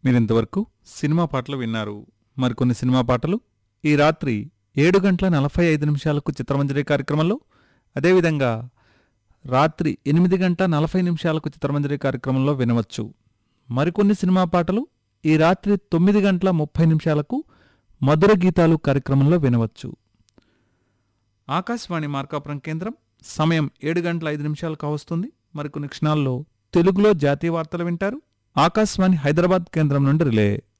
మీరింతవరకు సినిమా పాటలు విన్నారు మరికొన్ని సినిమా పాటలు ఈ రాత్రి ఏడు గంటల నలభై ఐదు నిమిషాలకు చిత్రమంజరి కార్యక్రమంలో అదేవిధంగా రాత్రి ఎనిమిది గంటల నలభై నిమిషాలకు చిత్రమంజరి కార్యక్రమంలో వినవచ్చు మరికొన్ని సినిమా పాటలు ఈ రాత్రి తొమ్మిది గంటల ముప్పై నిమిషాలకు మధుర గీతాలు కార్యక్రమంలో వినవచ్చు ఆకాశవాణి మార్కాపురం కేంద్రం సమయం ఏడు గంటల ఐదు నిమిషాలకు వస్తుంది మరికొన్ని క్షణాల్లో తెలుగులో జాతీయ వార్తలు వింటారు ఆకాశవాణి హైదరాబాద్ కేంద్రం నుండి రిలే